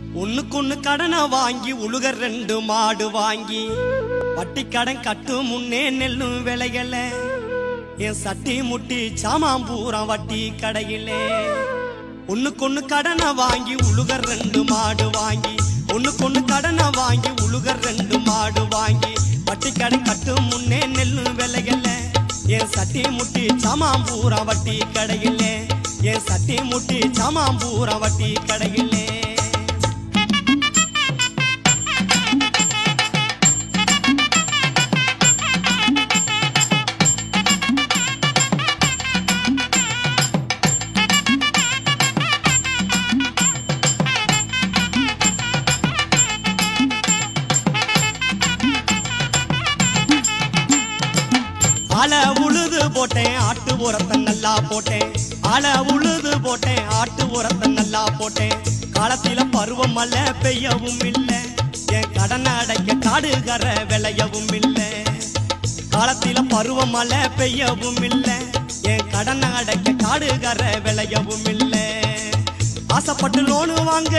ஒண்ணுக்கொண்ணு கடனை வாங்கி உழுக ரெண்டு மாடு வாங்கி வட்டி கடன் கட்டு முன்னே நெல்லும் விளையல என் சட்டி முட்டி சாமான் பூரா வட்டி கடையிலே ஒண்ணுக்கொண்ணு கடனை வாங்கி உழுக ரெண்டு மாடு வாங்கி ஒண்ணுக்கொண்ணு கடனை வாங்கி உழுக ரெண்டு மாடு வாங்கி வட்டி கடன் கட்டு முன்னே நெல்லும் விளையல என் சட்டி முட்டி சாமான் பூரா வட்டி கடையிலே என் சட்டி முட்டி சாமான் பூரா வட்டி கடையிலே ஆள உழுது போட்டேன் ஆட்டு உரத்தை நல்லா போட்டேன் ஆள உழுது போட்டேன் ஆட்டு உரத்தை நல்லா போட்டேன் காலத்தில பருவம் மழை பெய்யவும் இல்ல என் கடனை அடைக்க காடுகர விளையவும் இல்ல காலத்தில பருவம் மழை பெய்யவும் இல்ல என் கடனை அடைக்க காடுகர விளையவும் இல்ல ஆசைப்பட்டு லோனு வாங்க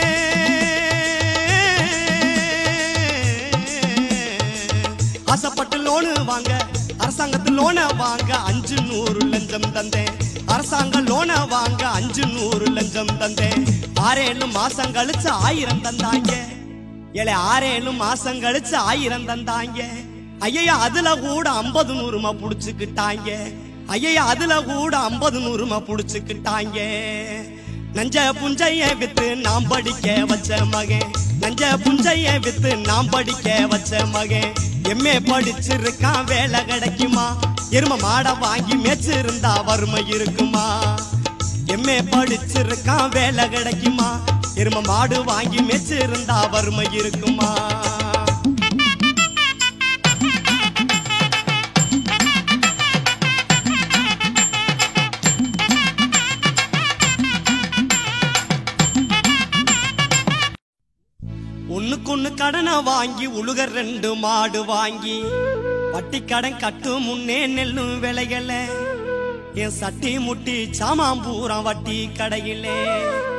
ஆசைப்பட்டு லோனு வாங்க அரசாங்கத்து லோனை வாங்க அஞ்சு நூறு லஞ்சம் தந்தேன் அரசாங்க லோனை வாங்க அஞ்சு நூறு லஞ்சம் தந்தேன் ஆறேழு மாசம் கழிச்சு ஆயிரம் தந்தாங்க ஏழை ஆறேழு மாசம் கழிச்சு ஆயிரம் தந்தாங்க ஐயா அதுல கூட ஐம்பது நூறுமா புடிச்சுக்கிட்டாங்க ஐயா அதுல கூட ஐம்பது நூறுமா புடிச்சுக்கிட்டாங்க நஞ்ச புஞ்சைய வித்து நாம் படிக்க வச்ச மகன் நஞ்ச புஞ்சைய வித்து நாம் படிக்க வச்ச மகன் எம்ஏ படிச்சிருக்கான் வேலை கிடைக்குமா எரும மாடை வாங்கி மேய்ச்சிருந்தா வறுமை இருக்குமா எம்ஏ படிச்சிருக்கான் வேலை கிடைக்குமா எரும மாடு வாங்கி மேய்ச்சிருந்தா வறுமை இருக்குமா ஒண்ணுக்கொண்ணு கடனை வாங்கி உழுக ரெண்டு மாடு வாங்கி வட்டி கடன் கட்டு முன்னே நெல்லும் விளையல என் சட்டி முட்டி சாமான் பூரா வட்டி கடையிலே